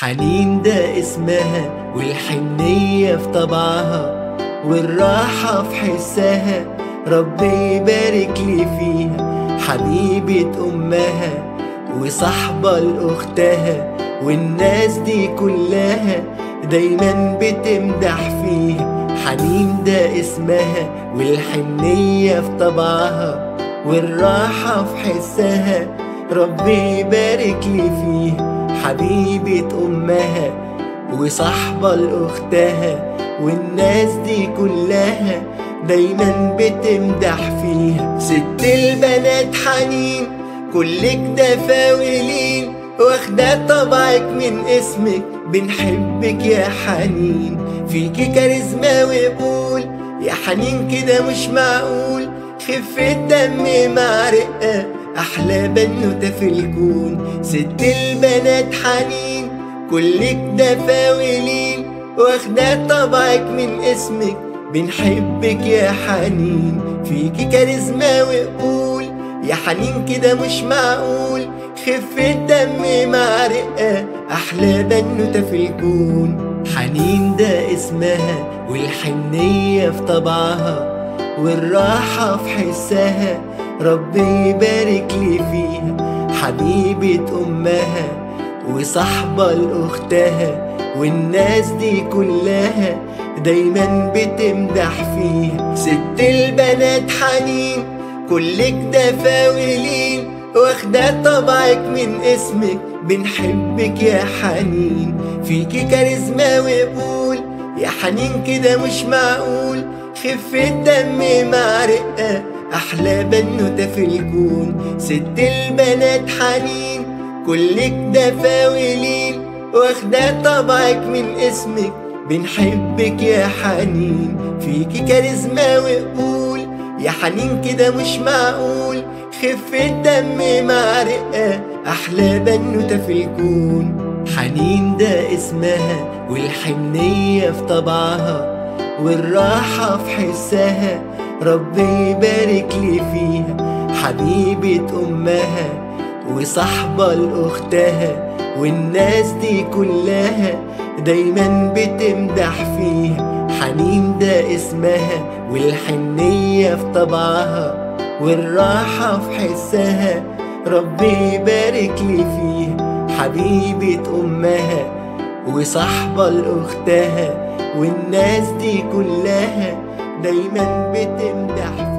حنين ده اسمها والحنية في طبعها والراحة في حسها ربي يبارك لي فيها حبيبة أمها وصاحبة لأختها والناس دي كلها دايما بتمدح فيها حنين ده اسمها والحنية في طبعها والراحة في حسها ربي يبارك لي فيها حبيبة أمها وصاحبة لأختها والناس دي كلها دايما بتمدح فيها ست البنات حنين كلك دفاولين واخدة طبعك من اسمك بنحبك يا حنين فيكي كاريزما وقبول يا حنين كده مش معقول خفة دم مع رقة أحلى بنوتة في الكون ست البنات حنين كلك دفاولين واخدة طبعك من اسمك بنحبك يا حنين فيكي كاريزما وقبول يا حنين كده مش معقول خفة دم مع رقة أحلى بنوتة في الكون حنين ده اسمها والحنية في طبعها والراحة في حسها ربي يبارك لي فيها حبيبة أمها وصاحبة لأختها والناس دي كلها دايما بتمدح فيها ست البنات حنين كلك دفاولين واخدة طبعك من اسمك بنحبك يا حنين فيكي كاريزما وقبول يا حنين كده مش معقول خفة دم مع رقة أحلى بنوتة في الكون ست البنات حنين كلك دفاولين واخدة طبعك من اسمك بنحبك يا حنين فيكي كاريزما وقبول يا حنين كده مش معقول خفة دم مع رقة أحلى بنوتة في الكون حنين ده اسمها والحنية في طبعها والراحة في حسها ربي يبارك لي فيها حبيبة أمها وصاحبة لأختها والناس دي كلها دايما بتمدح فيها حنين ده اسمها والحنية في طبعها والراحة في حسها ربي يبارك لي فيها حبيبة أمها وصاحبة لأختها والناس دي كلها دايما بتمدح